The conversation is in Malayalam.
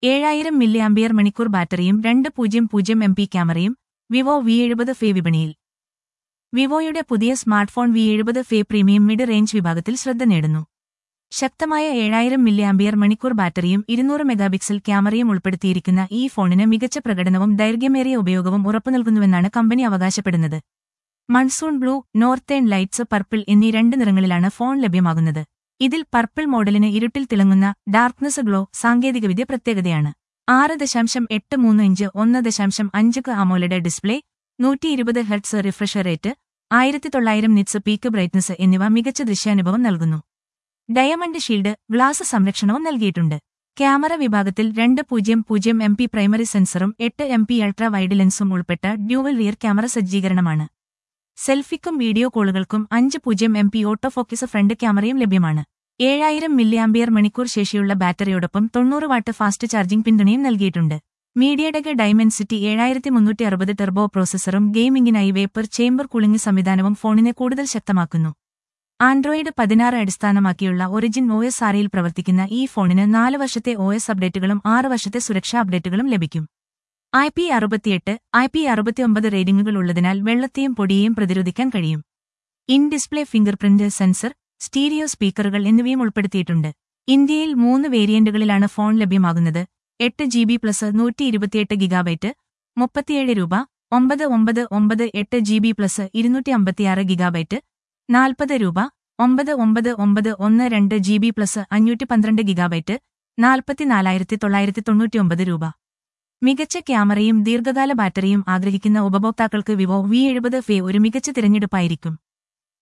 ഏഴായിരം മില്ലി ആംബിയർ മണിക്കൂർ ബാറ്ററിയും രണ്ട് പൂജ്യം പൂജ്യം എം പി ക്യാമറയും വിവോ വി എഴുപത് ഫേ വിപണിയിൽ വിവോയുടെ പുതിയ സ്മാർട്ട്ഫോൺ വി എഴുപത് ഫേ പ്രീമിയം മിഡ് റേഞ്ച് വിഭാഗത്തിൽ ശ്രദ്ധ നേടുന്നു ശക്തമായ ഏഴായിരം മില്ലി ആംബിയർ മണിക്കൂർ ബാറ്ററിയും ഇരുന്നൂറ് മെഗാപിക്സൽ ക്യാമറയും ഉൾപ്പെടുത്തിയിരിക്കുന്ന ഈ ഫോണിന് മികച്ച പ്രകടനവും ദൈർഘ്യമേറിയ ഉപയോഗവും ഉറപ്പുനൽകുന്നുവെന്നാണ് കമ്പനി അവകാശപ്പെടുന്നത് monsoon blue northern lights purple എന്നീ രണ്ട് നിറങ്ങളിലാണ് ഫോൺ ലഭ്യമാകുന്നത് ഇതിൽ പർപ്പിൾ മോഡലിന് ഇരുട്ടിൽ തിളങ്ങുന്ന ഡാർക്ക്നെസ് ഗ്ലോ സാങ്കേതികവിദ്യ പ്രത്യേകതയാണ് ആറ് ദശാംശം എട്ട് മൂന്ന് ഇഞ്ച് ഒന്ന് ദശാംശം അഞ്ച് ക അമോലഡ് ഡിസ്പ്ലേ നൂറ്റി ഇരുപത് ഹെർട്സ് റിഫ്രഷ് റേറ്റ് ആയിരത്തി തൊള്ളായിരം നിറ്റ്സ് പീക്ക് ബ്രൈറ്റ്നസ് എന്നിവ മികച്ച ദൃശ്യാനുഭവം നൽകുന്നു ഡയമണ്ട് ഷീൽഡ് ഗ്ലാസ് സംരക്ഷണവും നൽകിയിട്ടുണ്ട് ക്യാമറ വിഭാഗത്തിൽ രണ്ട് പൂജ്യം പൂജ്യം എം പി പ്രൈമറി സെൻസറും എട്ട് എം പി അൾട്രാ വൈഡ് ലെൻസും ഉൾപ്പെട്ട ഡ്യൂവൽ റിയർ ക്യാമറ സജ്ജീകരണമാണ് സെൽഫിക്കും വീഡിയോ കോളുകൾക്കും അഞ്ച് പൂജ്യം M P auto focus front ക്യാമറയും ലഭ്യമാണ് ഏഴായിരം മില്ലിയാംബിയർ മണിക്കൂർ ശേഷിയുള്ള ബാറ്ററിയോടൊപ്പം തൊണ്ണൂറ് വാട്ട് ഫാസ്റ്റ് ചാർജിംഗ് പിന്തുണയും നൽകിയിട്ടുണ്ട് മീഡിയടെക് ഡൈമെൻസിറ്റി ഏഴായിരത്തി മുന്നൂറ്റി അറുപത് ടെർബോ പ്രോസസറും ഗെയിമിംഗിനായി വേപ്പർ ചേംബർ കൂളിംഗ് സംവിധാനവും ഫോണിനെ കൂടുതൽ ശക്തമാക്കുന്നു ആൻഡ്രോയിഡ് പതിനാറ് അടിസ്ഥാനമാക്കിയുള്ള ഒറിജിൻ ഒ എസ് ആറിയിൽ പ്രവർത്തിക്കുന്ന ഈ ഫോണിന് നാല് വർഷത്തെ ഒ എസ് അപ്ഡേറ്റുകളും ആറ് വർഷത്തെ സുരക്ഷാ അപ്ഡേറ്റുകളും ലഭിക്കും ഐ പി അറുപത്തിയെട്ട് ഐ പി അറുപത്തിയൊമ്പത് റേറ്റിംഗുകൾ ഉള്ളതിനാൽ വെള്ളത്തെയും പൊടിയെയും പ്രതിരോധിക്കാൻ കഴിയും in display fingerprint sensor stereo സ്പീക്കറുകൾ എന്നിവയും ഉൾപ്പെടുത്തിയിട്ടുണ്ട് ഇന്ത്യയിൽ മൂന്ന് വേരിയന്റുകളിലാണ് ഫോൺ ലഭ്യമാകുന്നത് എട്ട് ജി ബി പ്ലസ് നൂറ്റി ഇരുപത്തിയെട്ട് ഗിഗാബൈറ്റ് മുപ്പത്തിയേഴ് രൂപ ഒമ്പത് ഒമ്പത് ഒമ്പത് എട്ട് ജി ബി പ്ലസ് ഇരുന്നൂറ്റി അമ്പത്തിയാറ് ഗിഗാബൈറ്റ് നാൽപ്പത് രൂപ ഒമ്പത് ഒമ്പത് ഒമ്പത് ഒന്ന് രണ്ട് ജി ബി പ്ലസ് അഞ്ഞൂറ്റി പന്ത്രണ്ട് ഗിഗാബൈറ്റ് നാൽപ്പത്തിനാലായിരത്തി തൊള്ളായിരത്തി തൊണ്ണൂറ്റിയൊമ്പത് രൂപ മികച്ച ക്യാമറയും ദീർഘകാല ബാറ്ററിയും ആഗ്രഹിക്കുന്ന ഉപഭോക്താക്കൾക്ക് വിവോ വി എഴുപത് ഫേ ഒരു മികച്ച തിരഞ്ഞെടുപ്പായിരിക്കും